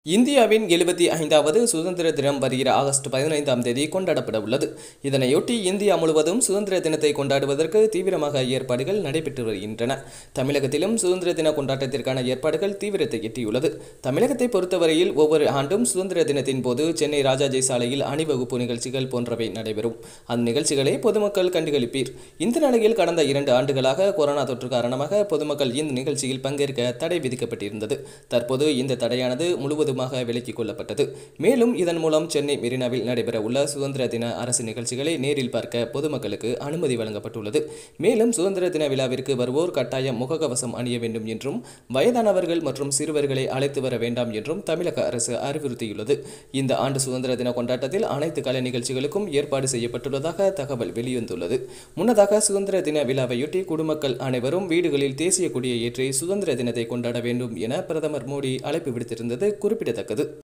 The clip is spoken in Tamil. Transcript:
இந்தியாவின் எழுபத்தி ஐந்தாவது சுதந்திர தினம் வருகிற ஆகஸ்ட் பதினைந்தாம் தேதி கொண்டாடப்பட உள்ளது இதனையொட்டி இந்தியா முழுவதும் சுதந்திர தினத்தை கொண்டாடுவதற்கு தீவிரமாக ஏற்பாடுகள் நடைபெற்று வருகின்றன தமிழகத்திலும் சுதந்திர தின கொண்டாட்டத்திற்கான ஏற்பாடுகள் தீவிரத்தை எட்டியுள்ளது தமிழகத்தை பொறுத்தவரையில் ஒவ்வொரு ஆண்டும் சுதந்திர தினத்தின் போது சென்னை ராஜாஜி சாலையில் அணிவகுப்பு நிகழ்ச்சிகள் போன்றவை நடைபெறும் அந்நிகழ்ச்சிகளை பொதுமக்கள் கண்டுகளிப்பீர் இந்த நிலையில் கடந்த இரண்டு ஆண்டுகளாக கொரோனா தொற்று காரணமாக பொதுமக்கள் இந்த நிகழ்ச்சியில் பங்கேற்க தடை விதிக்கப்பட்டிருந்தது தற்போது இந்த தடையானது முழுவதுமாக விலக்கிக் கொள்ளப்பட்டது மேலும் இதன் மூலம் சென்னை மெரினாவில் நடைபெற உள்ள சுதந்திர தின அரசு நிகழ்ச்சிகளை நேரில் பார்க்க பொதுமக்களுக்கு அனுமதி வழங்கப்பட்டுள்ளது மேலும் சுதந்திர தின விழாவிற்கு வருவோர் கட்டாயம் முகக்கவசம் அணிய வேண்டும் என்றும் வயதானவர்கள் மற்றும் சிறுவர்களை அழைத்து வர வேண்டாம் என்றும் தமிழக அரசு அறிவுறுத்தியுள்ளது இந்த ஆண்டு சுதந்திர தின கொண்டாட்டத்தில் அனைத்து கலை நிகழ்ச்சிகளுக்கும் ஏற்பாடு செய்யப்பட்டுள்ளதாக தகவல் வெளிவந்துள்ளது முன்னதாக சுதந்திர தின விழாவையொட்டி குடிமக்கள் அனைவரும் வீடுகளில் தேசிய கொடியை ஏற்றி சுதந்திர தினத்தை கொண்டாட வேண்டும் என பிரதமர் மோடி அழைப்பு விடுத்திருந்தது குறிப்பிடத்தக்கது